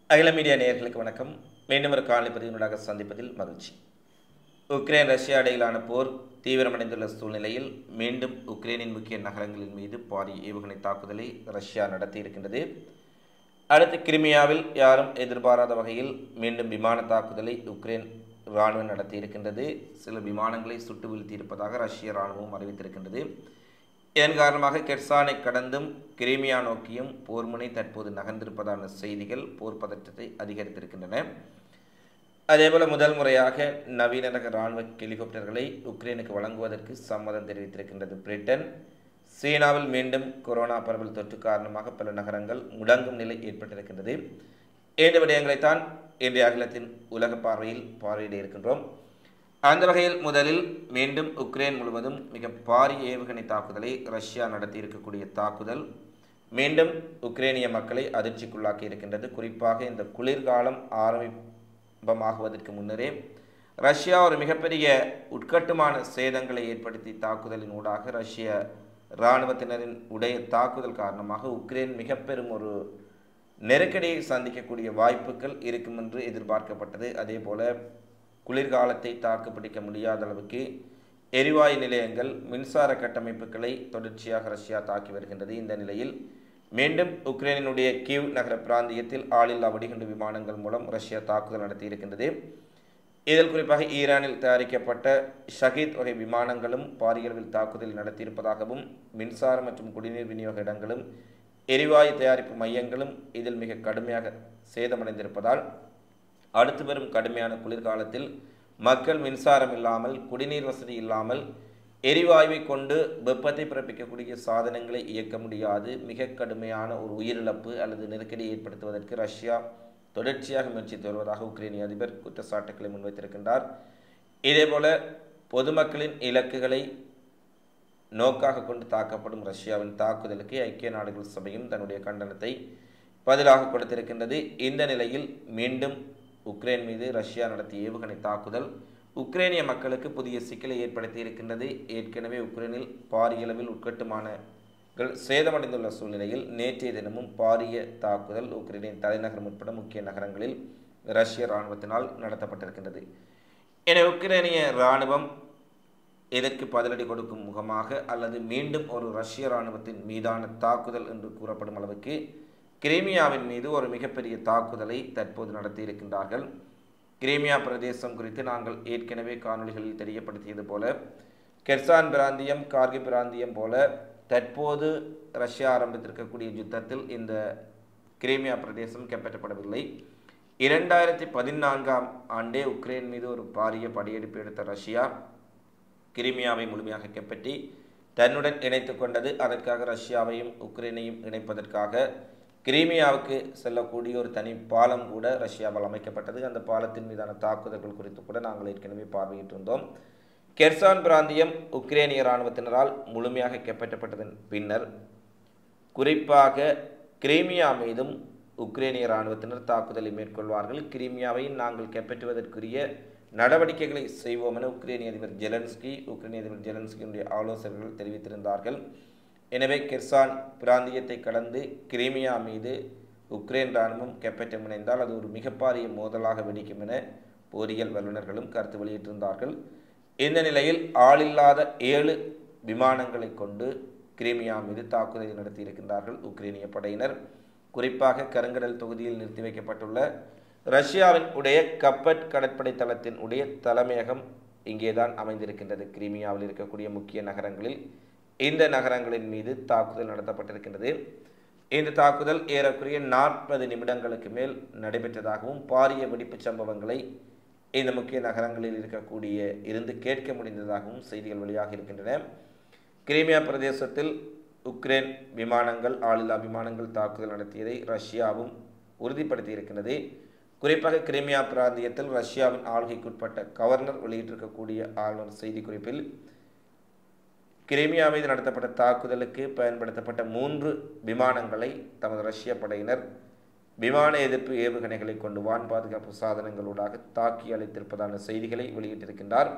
அகில மீடியா நேயர்களுக்கு வணக்கம் மீண்டும் ஒரு காலை பதிவினூடாக சந்திப்பதில் மகிழ்ச்சி உக்ரைன் ரஷ்யா இடையிலான போர் தீவிரமடைந்துள்ள சூழ்நிலையில் மீண்டும் உக்ரைனின் முக்கிய நகரங்களின் மீது பாரிய ஏவுகணை தாக்குதலை ரஷ்யா நடத்தி இருக்கின்றது அடுத்து கிரிமியாவில் யாரும் எதிர்பாராத வகையில் மீண்டும் விமான தாக்குதலை உக்ரைன் இராணுவம் நடத்தி இருக்கின்றது சில விமானங்களை சுட்டு வீழ்த்தியிருப்பதாக ரஷ்ய இராணுவம் அறிவித்திருக்கின்றது இதன் காரணமாக கெர்சானை கடந்தும் கிரீமியா நோக்கியும் போர்முனை தற்போது நகர்ந்திருப்பதான செய்திகள் போர் பதற்றத்தை அதிகரித்திருக்கின்றன அதேபோல முதல் முறையாக நவீன ரக இராணுவ ஹெலிகாப்டர்களை உக்ரைனுக்கு வழங்குவதற்கு சம்மதம் தெரிவித்திருக்கின்றது பிரிட்டன் சீனாவில் மீண்டும் கொரோனா பரவல் தொற்று காரணமாக பல நகரங்கள் முடங்கும் நிலை ஏற்பட்டிருக்கின்றது இந்த விடயங்களைத்தான் இன்றைய அகிலத்தின் உலக பார்வையில் பார்வையிட இருக்கின்றோம் அந்த வகையில் முதலில் மீண்டும் உக்ரைன் முழுவதும் மிக பாரிய ஏவுகணை தாக்குதலை ரஷ்யா நடத்தி இருக்கக்கூடிய தாக்குதல் மீண்டும் உக்ரைனிய மக்களை அதிர்ச்சிக்குள்ளாக்கி இருக்கின்றது குறிப்பாக இந்த குளிர்காலம் ஆரம்பமாகுவதற்கு முன்னரே ரஷ்யா ஒரு மிகப்பெரிய உட்கட்டுமான சேதங்களை ஏற்படுத்தி தாக்குதலின் ஊடாக ரஷ்ய இராணுவத்தினரின் உடைய தாக்குதல் காரணமாக உக்ரைன் மிக பெரும் ஒரு நெருக்கடியை சந்திக்கக்கூடிய வாய்ப்புகள் இருக்கும் என்று எதிர்பார்க்கப்பட்டது அதே போல குளிர்காலத்தை தாக்கு பிடிக்க முடியாத அளவுக்கு எரிவாயு நிலையங்கள் மின்சார கட்டமைப்புகளை தொடர்ச்சியாக ரஷ்யா தாக்கி வருகின்றது இந்த நிலையில் மீண்டும் உக்ரைனினுடைய கீவ் நகர பிராந்தியத்தில் ஆளில்லா வெடிகுண்டு விமானங்கள் மூலம் ரஷ்யா தாக்குதல் நடத்தி இருக்கின்றது இதில் குறிப்பாக ஈரானில் தயாரிக்கப்பட்ட ஷஹீத் வகை விமானங்களும் பாரிய அளவில் தாக்குதல் நடத்தியிருப்பதாகவும் மின்சார மற்றும் குடிநீர் விநியோக இடங்களும் எரிவாயு தயாரிப்பு மையங்களும் இதில் மிக கடுமையாக சேதமடைந்திருப்பதால் அடுத்து வரும் கடுமையான குளிர்காலத்தில் மக்கள் மின்சாரம் இல்லாமல் குடிநீர் வசதி இல்லாமல் எரிவாயுவை கொண்டு வெப்பத்தை பிறப்பிக்கக்கூடிய சாதனங்களை இயக்க முடியாது மிக கடுமையான ஒரு உயிரிழப்பு அல்லது நெருக்கடியை ஏற்படுத்துவதற்கு ரஷ்யா தொடர்ச்சியாக முயற்சித்து வருவதாக உக்ரைனிய அதிபர் குற்றச்சாட்டுக்களை முன்வைத்திருக்கின்றார் இதேபோல பொதுமக்களின் இலக்குகளை நோக்காக கொண்டு தாக்கப்படும் ரஷ்யாவின் தாக்குதலுக்கு ஐக்கிய நாடுகள் சபையும் தன்னுடைய கண்டனத்தை பதிலாக கொடுத்திருக்கின்றது இந்த நிலையில் மீண்டும் உக்ரைன் மீது ரஷ்யா நடத்திய ஏவுகணை தாக்குதல் உக்ரைனிய மக்களுக்கு புதிய சிக்கலை ஏற்படுத்தி இருக்கின்றது ஏற்கனவே உக்ரைனில் பாரிய அளவில் உட்கட்டுமானங்கள் சேதமடைந்துள்ள சூழ்நிலையில் நேற்றைய தினமும் பாரிய தாக்குதல் உக்ரைனின் தலைநகரம் உட்பட முக்கிய நகரங்களில் ரஷ்ய இராணுவத்தினால் நடத்தப்பட்டிருக்கின்றது என உக்ரைனிய இராணுவம் இதற்கு பதிலடி கொடுக்கும் முகமாக அல்லது மீண்டும் ஒரு ரஷ்ய இராணுவத்தின் மீதான தாக்குதல் என்று கூறப்படும் அளவுக்கு கிரீமியாவின் மீது ஒரு மிகப்பெரிய தாக்குதலை தற்போது நடத்தியிருக்கின்றார்கள் கிரீமியா பிரதேசம் குறித்து நாங்கள் ஏற்கனவே காணொலிகளில் தெரியப்படுத்தியது போல கெர்சான் பிராந்தியம் கார்கி பிராந்தியம் போல தற்போது ரஷ்யா ஆரம்பித்திருக்கக்கூடிய யுத்தத்தில் இந்த கிரீமியா பிரதேசம் கைப்பற்றப்படவில்லை இரண்டாயிரத்தி பதினான்காம் ஆண்டே உக்ரைன் மீது ஒரு பாரிய படையெடுப்பு எடுத்த ரஷ்யா கிரிமியாவை முழுமையாக கைப்பற்றி தன்னுடன் இணைத்து கொண்டது அதற்காக ரஷ்யாவையும் உக்ரைனையும் இணைப்பதற்காக கிரீமியாவுக்கு செல்லக்கூடிய ஒரு தனி பாலம் கூட ரஷ்யாவால் அமைக்கப்பட்டது அந்த பாலத்தின் மீதான தாக்குதல்கள் குறித்து கூட நாங்கள் ஏற்கனவே பார்வையிட்டிருந்தோம் கெர்சான் பிராந்தியம் உக்ரைனிய இராணுவத்தினரால் முழுமையாக கைப்பற்றப்பட்டதன் பின்னர் குறிப்பாக கிரீமியா மீதும் உக்ரைனிய இராணுவத்தினர் தாக்குதலை மேற்கொள்வார்கள் கிரீமியாவை நாங்கள் கைப்பற்றுவதற்குரிய நடவடிக்கைகளை செய்வோம் என உக்ரைனிய அதிபர் ஜெலன்ஸ்கி உக்ரைனிய அதிபர் ஜெலன்ஸ்கியினுடைய ஆலோசகர்கள் தெரிவித்திருந்தார்கள் எனவே கெர்சான் பிராந்தியத்தை கடந்து கிரீமியா மீது உக்ரைன் இராணுவம் கைப்பற்ற முனைந்தால் அது ஒரு மிகப்பாரிய மோதலாக வெடிக்கும் என போரியல் வல்லுநர்களும் கருத்து வெளியிட்டிருந்தார்கள் இந்த நிலையில் ஆளில்லாத ஏழு விமானங்களை கொண்டு கிரீமியா மீது தாக்குதலை நடத்தியிருக்கின்றார்கள் உக்ரைனிய படையினர் குறிப்பாக கருங்கடல் தொகுதியில் நிறுத்தி வைக்கப்பட்டுள்ள ரஷ்யாவின் உடைய கப்பட் கடற்படை தளத்தின் உடைய தலைமையகம் இங்கேதான் அமைந்திருக்கின்றது கிரீமியாவில் இருக்கக்கூடிய முக்கிய நகரங்களில் இந்த நகரங்களின் மீது தாக்குதல் நடத்தப்பட்டிருக்கின்றது இந்த தாக்குதல் ஏறக்குறைய நாற்பது நிமிடங்களுக்கு மேல் நடைபெற்றதாகவும் பாரிய வெடிப்புச் சம்பவங்களை இந்த முக்கிய நகரங்களில் இருக்கக்கூடிய இருந்து கேட்க முடிந்ததாகவும் செய்திகள் வெளியாக இருக்கின்றன கிரீமியா பிரதேசத்தில் உக்ரைன் விமானங்கள் ஆளில்லா விமானங்கள் தாக்குதல் நடத்தியதை ரஷ்யாவும் உறுதிப்படுத்தி இருக்கின்றது குறிப்பாக கிரிமியா பிராந்தியத்தில் ரஷ்யாவின் ஆளுகைக்குட்பட்ட கவர்னர் வெளியிட்டிருக்கக்கூடிய ஆளுநர் செய்திக்குறிப்பில் கிரிமியா மீது நடத்தப்பட்ட தாக்குதலுக்கு பயன்படுத்தப்பட்ட மூன்று விமானங்களை தமது ரஷ்ய படையினர் விமான எதிர்ப்பு ஏவுகணைகளை கொண்டு வான் பாதுகாப்பு சாதனங்களூடாக தாக்கி அளித்திருப்பதான செய்திகளை வெளியிட்டிருக்கின்றார்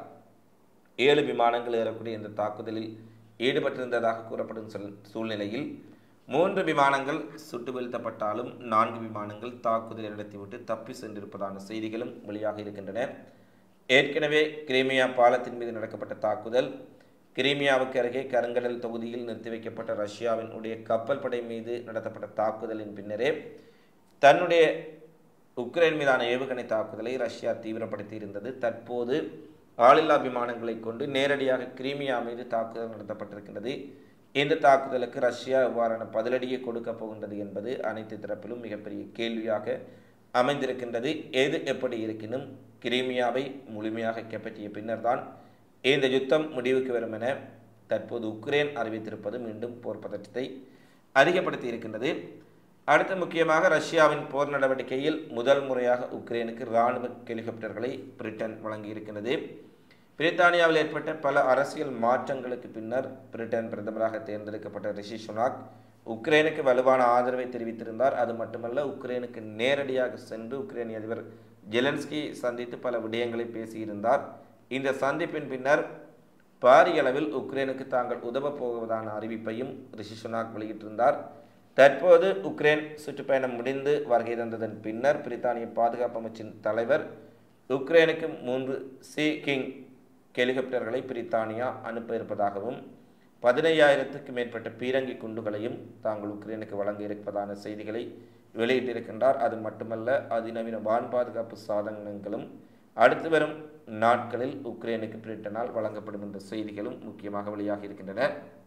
ஏழு விமானங்கள் ஏறக்கூடிய இந்த தாக்குதலில் ஈடுபட்டிருந்ததாக கூறப்படும் சொல் சூழ்நிலையில் மூன்று விமானங்கள் சுட்டு வீழ்த்தப்பட்டாலும் நான்கு விமானங்கள் தாக்குதலை நடத்திவிட்டு தப்பி சென்றிருப்பதான செய்திகளும் வெளியாக இருக்கின்றன ஏற்கனவே கிரீமியா பாலத்தின் மீது நடக்கப்பட்ட தாக்குதல் கிரீமியாவுக்கு அருகே கருங்கடல் தொகுதியில் நிறுத்தி வைக்கப்பட்ட ரஷ்யாவின் உடைய கப்பல் படை மீது நடத்தப்பட்ட தாக்குதலின் பின்னரே தன்னுடைய உக்ரைன் மீதான ஏவுகணை தாக்குதலை ரஷ்யா தீவிரப்படுத்தி இருந்தது தற்போது ஆளில்லா விமானங்களை கொண்டு நேரடியாக கிரீமியா மீது தாக்குதல் நடத்தப்பட்டிருக்கின்றது இந்த தாக்குதலுக்கு ரஷ்யா எவ்வாறான பதிலடியை கொடுக்கப் போகின்றது என்பது அனைத்து தரப்பிலும் மிகப்பெரிய கேள்வியாக அமைந்திருக்கின்றது எது எப்படி இருக்கினும் கிரீமியாவை முழுமையாக கைப்பற்றிய பின்னர்தான் இந்த யுத்தம் முடிவுக்கு வரும் என தற்போது உக்ரைன் அறிவித்திருப்பது மீண்டும் போர் பதற்றத்தை அதிகப்படுத்தி இருக்கின்றது அடுத்து முக்கியமாக ரஷ்யாவின் போர் நடவடிக்கையில் முதல் முறையாக உக்ரைனுக்கு இராணுவ ஹெலிகாப்டர்களை பிரிட்டன் வழங்கியிருக்கிறது பிரித்தானியாவில் ஏற்பட்ட பல அரசியல் மாற்றங்களுக்கு பின்னர் பிரிட்டன் பிரதமராக தேர்ந்தெடுக்கப்பட்ட ரிஷி சுனாக் உக்ரைனுக்கு வலுவான ஆதரவை தெரிவித்திருந்தார் அது மட்டுமல்ல உக்ரைனுக்கு நேரடியாக சென்று உக்ரைனிய அதிபர் ஜெலன்ஸ்கி சந்தித்து பல விடயங்களை பேசியிருந்தார் இந்த சந்திப்பின் பின்னர் பாரிய அளவில் உக்ரைனுக்கு தாங்கள் உதவப் போவதான அறிவிப்பையும் ரிஷி சுனாக் வெளியிட்டிருந்தார் தற்போது உக்ரைன் சுற்றுப்பயணம் முடிந்து வருகை தந்ததன் பின்னர் பிரித்தானிய பாதுகாப்பு அமைச்சின் தலைவர் உக்ரைனுக்கு மூன்று சி கிங் ஹெலிகாப்டர்களை பிரித்தானியா அனுப்ப இருப்பதாகவும் பதினையாயிரத்துக்கு மேற்பட்ட பீரங்கி குண்டுகளையும் தாங்கள் உக்ரைனுக்கு வழங்க இருப்பதான செய்திகளை வெளியிட்டிருக்கின்றார் அது மட்டுமல்ல அதிநவீன வான் பாதுகாப்பு சாதனங்களும் அடுத்து வரும் நாட்களில் உக்ரைனுக்கு பிரிட்டனால் வழங்கப்படும் என்ற செய்திகளும் முக்கியமாக வெளியாகி இருக்கின்றன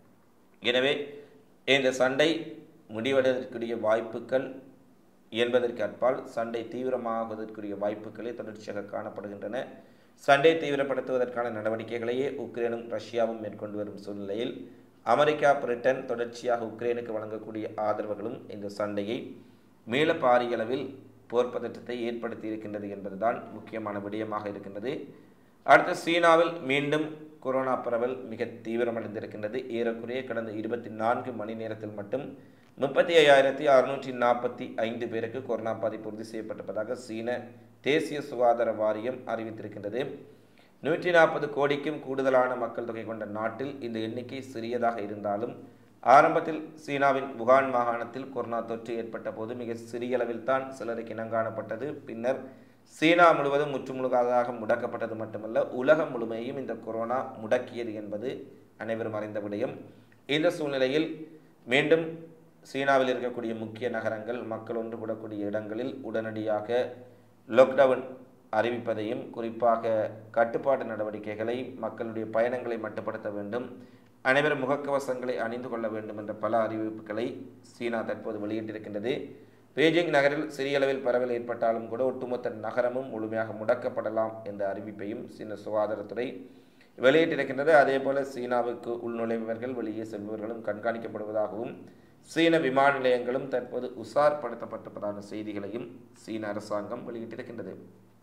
எனவே இந்த சண்டை முடிவடைவதற்குரிய வாய்ப்புகள் என்பதற்கு அப்பால் சண்டை தீவிரமாகுவதற்குரிய வாய்ப்புகளே தொடர்ச்சியாக காணப்படுகின்றன சண்டை தீவிரப்படுத்துவதற்கான நடவடிக்கைகளையே உக்ரைனும் ரஷ்யாவும் மேற்கொண்டு வரும் சூழ்நிலையில் அமெரிக்கா பிரிட்டன் தொடர்ச்சியாக உக்ரைனுக்கு வழங்கக்கூடிய ஆதரவுகளும் இந்த சண்டையை மீள பாரிய அளவில் போர் பதற்றத்தை ஏற்படுத்தி இருக்கின்றது என்பதுதான் முக்கியமான விடயமாக இருக்கின்றது அடுத்து சீனாவில் மீண்டும் கொரோனா பரவல் மிக தீவிரமடைந்திருக்கின்றது ஏறக்குறைய கடந்த இருபத்தி நான்கு மணி நேரத்தில் மட்டும் முப்பத்தி ஐயாயிரத்தி அறுநூற்றி நாற்பத்தி ஐந்து பேருக்கு கொரோனா பாதிப்பு உறுதி செய்யப்பட்டிருப்பதாக சீன தேசிய சுகாதார வாரியம் அறிவித்திருக்கின்றது நூற்றி நாற்பது கோடிக்கும் கூடுதலான மக்கள் தொகை கொண்ட நாட்டில் இந்த எண்ணிக்கை சிறியதாக இருந்தாலும் ஆரம்பத்தில் சீனாவின் வுகான் மாகாணத்தில் கொரோனா தொற்று ஏற்பட்ட போது மிக சிறிய அளவில் தான் சிலருக்கு இனங்காணப்பட்டது பின்னர் சீனா முழுவதும் முற்றுமுழுதாக முடக்கப்பட்டது மட்டுமல்ல உலகம் முழுமையும் இந்த கொரோனா முடக்கியது என்பது அனைவரும் அறிந்த விடயம் இந்த சூழ்நிலையில் மீண்டும் சீனாவில் இருக்கக்கூடிய முக்கிய நகரங்கள் மக்கள் ஒன்று கூடக்கூடிய இடங்களில் உடனடியாக லாக்டவுன் அறிவிப்பதையும் குறிப்பாக கட்டுப்பாட்டு நடவடிக்கைகளை மக்களுடைய பயணங்களை மட்டுப்படுத்த வேண்டும் அனைவரும் முகக்கவசங்களை அணிந்து கொள்ள வேண்டும் என்ற பல அறிவிப்புகளை சீனா தற்போது வெளியிட்டிருக்கின்றது பெய்ஜிங் நகரில் சிறிய அளவில் பரவல் ஏற்பட்டாலும் கூட ஒட்டுமொத்த நகரமும் முழுமையாக முடக்கப்படலாம் என்ற அறிவிப்பையும் சீன சுகாதாரத்துறை வெளியிட்டிருக்கின்றது அதே போல சீனாவுக்கு உள்நுழைபவர்கள் வெளியே செல்பவர்களும் கண்காணிக்கப்படுவதாகவும் சீன விமான நிலையங்களும் தற்போது உசார்படுத்தப்பட்டிருப்பதான செய்திகளையும் சீன அரசாங்கம் வெளியிட்டிருக்கின்றது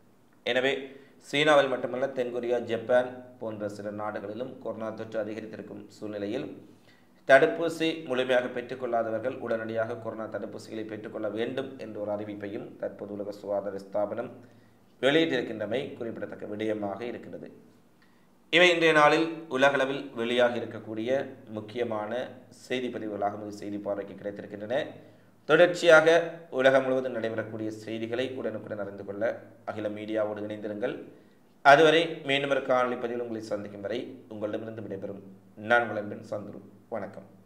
எனவே சீனாவில் மட்டுமல்ல தென்கொரியா ஜப்பான் போன்ற சில நாடுகளிலும் கொரோனா தொற்று அதிகரித்திருக்கும் சூழ்நிலையில் தடுப்பூசி முழுமையாக பெற்றுக்கொள்ளாதவர்கள் உடனடியாக கொரோனா தடுப்பூசிகளை பெற்றுக்கொள்ள வேண்டும் என்ற ஒரு அறிவிப்பையும் தற்போது உலக சுகாதார ஸ்தாபனம் வெளியிட்டிருக்கின்றமை குறிப்பிடத்தக்க விடயமாக இருக்கின்றது இவை இன்றைய நாளில் உலகளவில் வெளியாக இருக்கக்கூடிய முக்கியமான செய்தி பதிவுகளாக இந்த செய்தி பார்வைக்கு கிடைத்திருக்கின்றன தொடர்ச்சியாக உலகம் முழுவதும் நடைபெறக்கூடிய செய்திகளை உடனுக்குடன் அறிந்து கொள்ள அகில மீடியாவோடு இணைந்திருங்கள் அதுவரை மீண்டும் ஒரு காணொலி பதிவில் உங்களை சந்திக்கும் வரை உங்களிடமிருந்து விடைபெறும் நான் வளர்பின் சந்துரு வணக்கம்